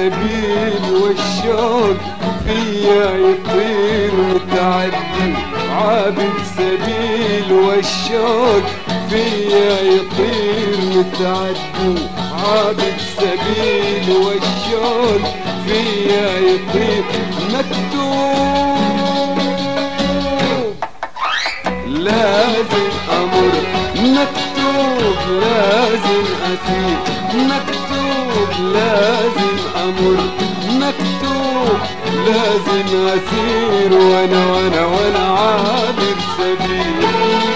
سبيل والشوق فيا يطير متعدي عابر سبيل والشوق فيا يطير متعدي عابر سبيل والشوق فيا يطير مكتوب لازم امر مكتوب لازم اسير مكتوب لازم امر مكتوب لازم اسير وانا وانا وانا عابر سبيل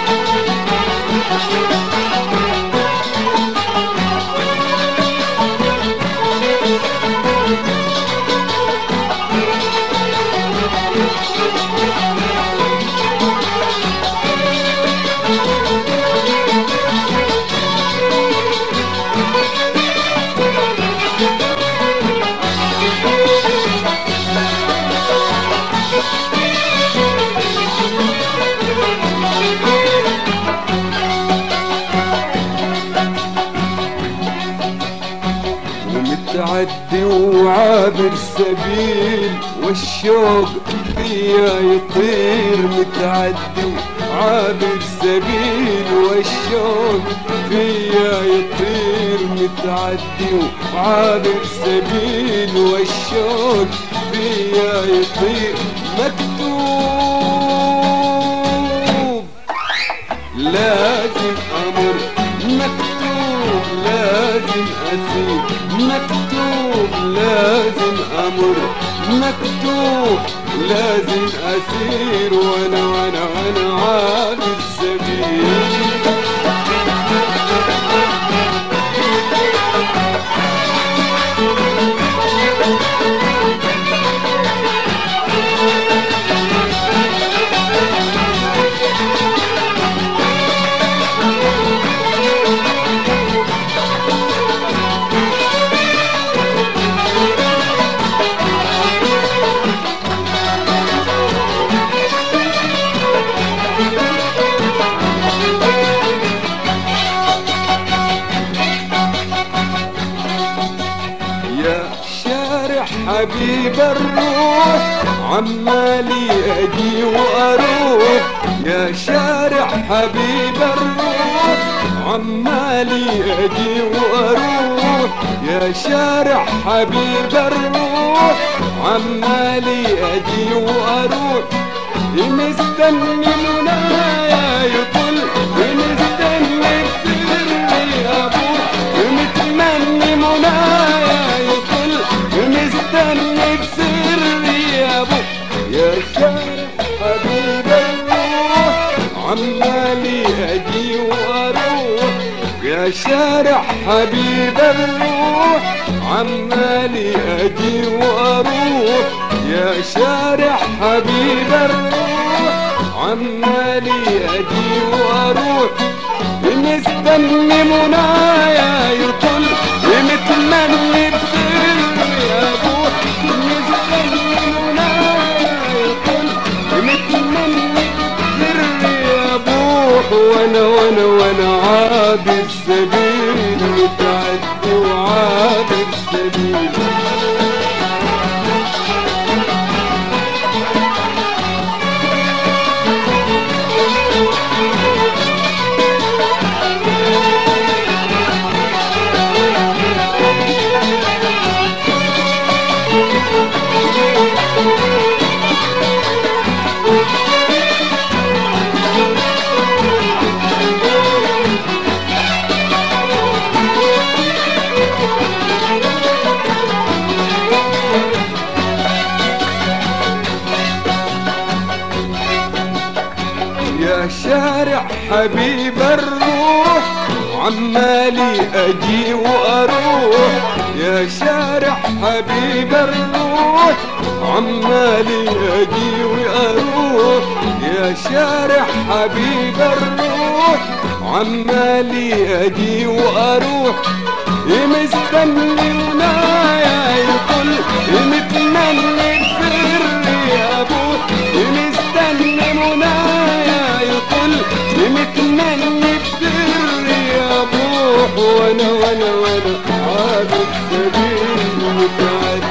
ومتعدي وعابر سبيل والشوق فيا يطير متعدي وعابر سبيل والشوق فيا يطير متعدي وعابر سبيل والشوق فيا يطير مكتوب لازم امر مكتوب لازم اسير مكتوب لازم امر مكتوب لازم اسير وانا وانا وانا عابر سبيل يا شارع حبيب الروح عمالي اجي واروح يا شارع حبيب الروح عمالي اجي واروح يا شارع حبيب الروح عمالي اجي واروح مستني منايا يطل مستني سري ابوح متمني منايا يطل مستني بسري يا ابو يا شارع حبيب الروح عمالي اجي واروح يا شارع حبيب الروح عمالي اجي واروح يا شارع حبيب الروح عمالي اجي واروح مستني منايا يطل متمني بسري يا ابوح مستني منايا يطل متمني بسري يا ابوح وانا وانا وانا عابر سبيل متعدي وعابر سبيل يا شارع حبيب الروح عمالي اجي واروح يا شارع حبيب الروح عمالي اجي واروح يا شارع حبيب الروح عمالي اجي واروح مستني منايا يقول متمني بسري يا ابوح مستني منايا يقول متمني بسري يا ابوح وانا وانا وانا عابد سبيل متعدي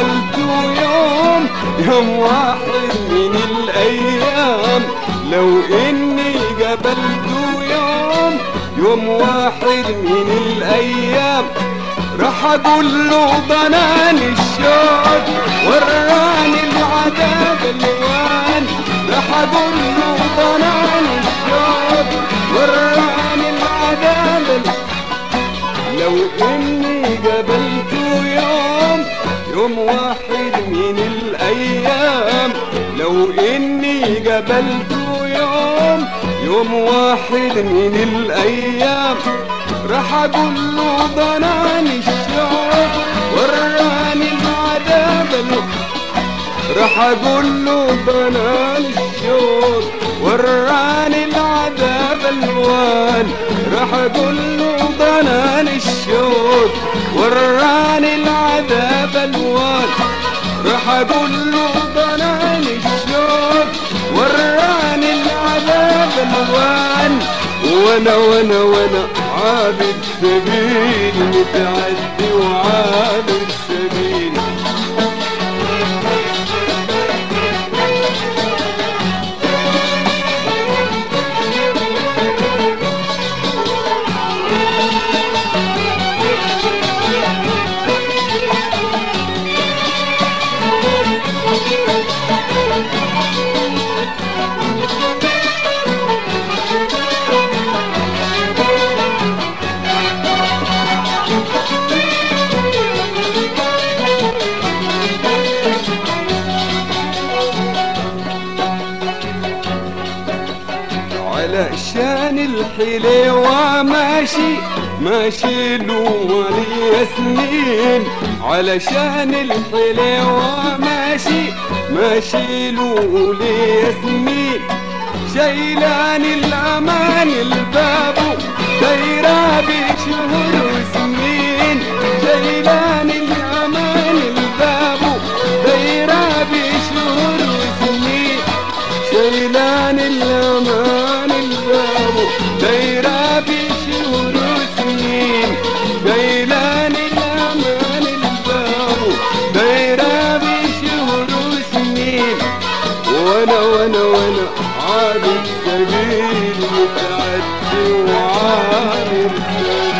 قابلته يوم يوم واحد من الأيام لو إني قابلته يوم يوم واحد من الأيام راح أقول له ضنان الشوق وراني العذاب الوان راح أقول له ضنان الشوق وراني العذاب الوان لو اني قابلته يوم يوم واحد من الايام لو اني قابلته يوم يوم واحد من الايام راح اقول له ضناني الشوق وراني العذاب الو- راح اقول له ضنان الشوق وراني العذاب الوان راح اقول له ضنان الشوق وراني العذاب الوان راح اقول له ضنان الشوق وراني العذاب الوان وانا وانا وانا عابد سبيل متعدي وعابد سبيل علشان الحلوة ماشي ماشي له ولي سنين علشان الحلوة ماشي ماشي له لي سنين شيلان الأمان الباب دايرة بشهور وسنين شيلان الأمان الباب دايرة بشهور وسنين شيلان الأمان الباب دايرة بشهور وسنين شيلان الأمان الباب دايرة بشهور وسنين وانا وانا وانا عابد سبيل متعدي وعابد سبيل